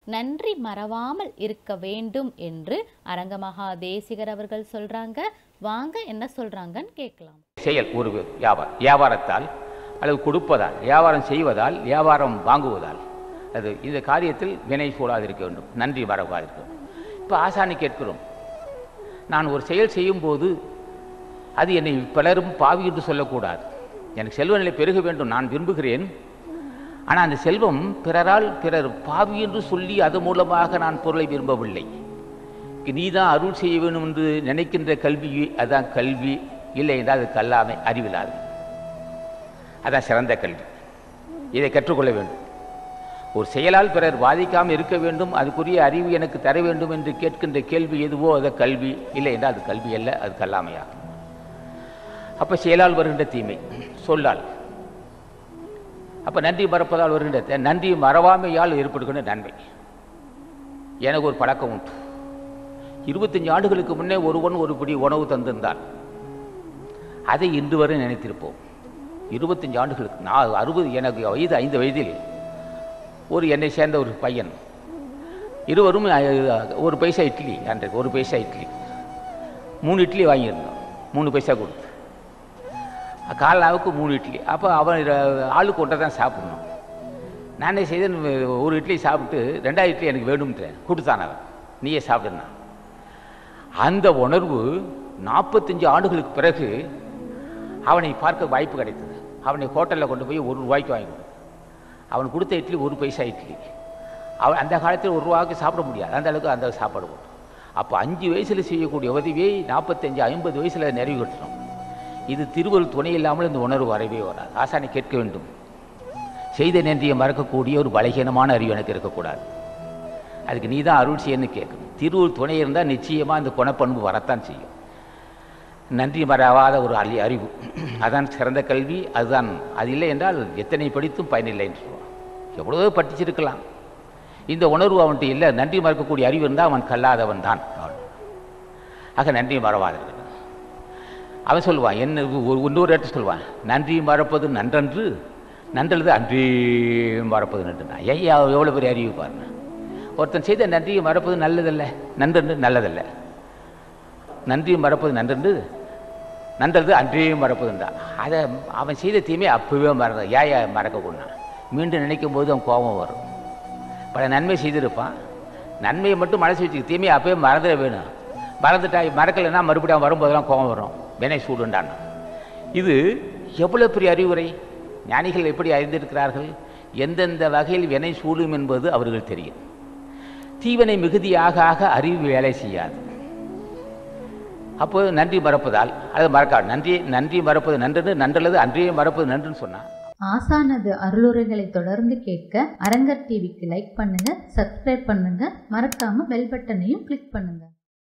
நன்றி மறவாமல் இருக்க வேண்டும் என்று அரங்கமகா தேசிகர் அவர்கள் சொல்றாங்க வாங்க என்ன சொல்றாங்கன்னு கேட்கலாம் செயல் ஒரு வியாபாரம் வியாபாரத்தால் அல்லது கொடுப்பதால் வியாபாரம் செய்வதால் வியாபாரம் வாங்குவதால் அது இந்த காரியத்தில் வினை சூழாது இருக்க வேண்டும் நன்றி மறவாது இருக்க வேண்டும் இப்போ ஆசானி கேட்கிறோம் நான் ஒரு செயல் செய்யும்போது அது என்னை பலரும் பாவி என்று சொல்லக்கூடாது எனக்கு செல்வ நிலை பெருக வேண்டும் நான் விரும்புகிறேன் ஆனால் அந்த செல்வம் பிறரால் பிறர் பாவி என்று சொல்லி அது மூலமாக நான் பொருளை விரும்பவில்லை நீ தான் அருள் செய்ய வேண்டும் என்று நினைக்கின்ற கல்வி அதான் கல்வி இல்லை என்றால் அது கல்லாமை அறிவில்லாது அதான் சிறந்த கல்வி இதை கற்றுக்கொள்ள வேண்டும் ஒரு செயலால் பிறர் பாதிக்காமல் இருக்க வேண்டும் அதுக்குரிய அறிவு எனக்கு தர வேண்டும் என்று கேட்கின்ற கேள்வி எதுவோ அது கல்வி இல்லை என்றால் அது கல்வி அல்ல அது கல்லாமையாகும் அப்போ செயலால் வருகின்ற தீமை சொல்லால் அப்போ நன்றி மறப்பதால் வருகின்ற த- நன்றி மறவாமையால் ஏற்படுகின்ற நன்மை எனக்கு ஒரு பழக்கம் உண்டு இருபத்தஞ்சு ஆண்டுகளுக்கு முன்னே ஒருவன் ஒரு பிடி உணவு தந்திருந்தான் அதை இன்று வரை நினைத்திருப்போம் இருபத்தஞ்சு ஆண்டுகளுக்கு நான் அறுபது எனக்கு வயது ஐந்து வயதில் ஒரு என்னை சேர்ந்த ஒரு பையன் இருவரும் அஹ், ஒரு பைசா இட்லி அன்றைக்கு ஒரு பைசா இட்லி மூணு இட்லி வாங்கியிருந்தோம் மூணு பைசா கொடுத்து காலாவுக்கு மூணு இட்லி அப்போ அவன் ர- ஆளுக்கு ஒன்றை தான் சாப்பிடணும் நானே செய்தேன் ஒரு இட்லி சாப்பிட்டு ரெண்டாவது இட்லி எனக்கு வேணும்ன்றேன் கொடுத்தான் அவன் நீயே சாப்பிடுனா அந்த உணர்வு நாற்பத்தஞ்சு ஆண்டுகளுக்கு பிறகு அவனை பார்க்க வாய்ப்பு கிடைத்தது அவனை ஹோட்டலில் கொண்டு போய் ஒரு ரூபாய்க்கு வாங்கி கொடு அவன் கொடுத்த இட்லி ஒரு பைசா இட்லி அவன் அந்த காலத்தில் ஒரு ரூபாய்க்கு சாப்பிட முடியாது அந்த அளவுக்கு அந்த சாப்பாடு போட்டோம் அப்போ அஞ்சு வயசில் செய்யக்கூடிய உதவியை நாற்பத்தஞ்சு ஐம்பது வயசில் நிறைவு கட்டணும் இது திருவள்ளுவர் துணை இல்லாமல் இந்த உணர்வு வரவே வராது ஆசானை கேட்க வேண்டும் செய்த நன்றியை மறக்கக்கூடிய ஒரு பலகீனமான அறிவு எனக்கு இருக்கக்கூடாது அதுக்கு நீ தான் அருள் செய்யணும்னு கேட்கணும் திருவள்ளுவர் துணை இருந்தால் நிச்சயமாக இந்த குணப்பண்பு வரத்தான் செய்யும் நன்றி மறவாத ஒரு அறி அறிவு அதான் சிறந்த கல்வி அதுதான் அது இல்லை என்றால் எத்தனை படித்தும் பயனில்லை என்று சொல்லுவான் எவ்வளவோ படிச்சிருக்கலாம் இந்த உணர்வு அவன்கிட்ட இல்லை நன்றி மறக்கக்கூடிய அறிவு இருந்தால் அவன் கல்லாதவன் தான் அவன். ஆக நன்றி மறவாத அவன் சொல்லுவான் என்ன ஒரு இன்னொரு இடத்துல சொல்லுவான் நன்றி மறப்பது நன்றன்று நன்றல்லது அன்றே மறப்பது நன்று ஐயா எவ்வளோ பெரிய அறிவு பாருங்க ஒருத்தன் செய்த நன்றியை மறப்பது நல்லதல்ல நன்றன்று நல்லதல்ல நன்றி மறப்பது நன்றன்று நன்றது அன்றே மறப்பதுன்றா அதை அவன் செய்த தீமை அப்பவே மறந்த ஏயா மறக்க கொண்டான் மீண்டும் நினைக்கும் போது அவன் கோபம் வரும் பல நன்மை செய்திருப்பான் நன்மையை மட்டும் மனசு வச்சுக்க தீமையை அப்பவே மறந்துட வேணும் மறந்துட்டா மறக்கலைன்னா மறுபடியும் அவன் வரும்போதெல்லாம் கோபம் வரும் வினை சூடுண்டான் இது எவ்வளோ பெரிய அறிவுரை ஞானிகள் எப்படி அறிந்திருக்கிறார்கள் எந்தெந்த வகையில் வினை சூடும் என்பது அவர்கள் தெரியும் தீவனை மிகுதியாக ஆக அறிவு வேலை செய்யாது அப்போது நன்றி மறப்பதால் அது மறக்காது நன்றி நன்றி மறப்பது நன்று நன்றல்லது அன்றையே மறப்பது நன்றுன்னு சொன்னால் ஆசானது அருளுரைகளை தொடர்ந்து கேட்க அரங்கர் டிவிக்கு லைக் பண்ணுங்க சப்ஸ்கிரைப் பண்ணுங்க மறக்காம பெல் பட்டனையும் கிளிக் பண்ணுங்க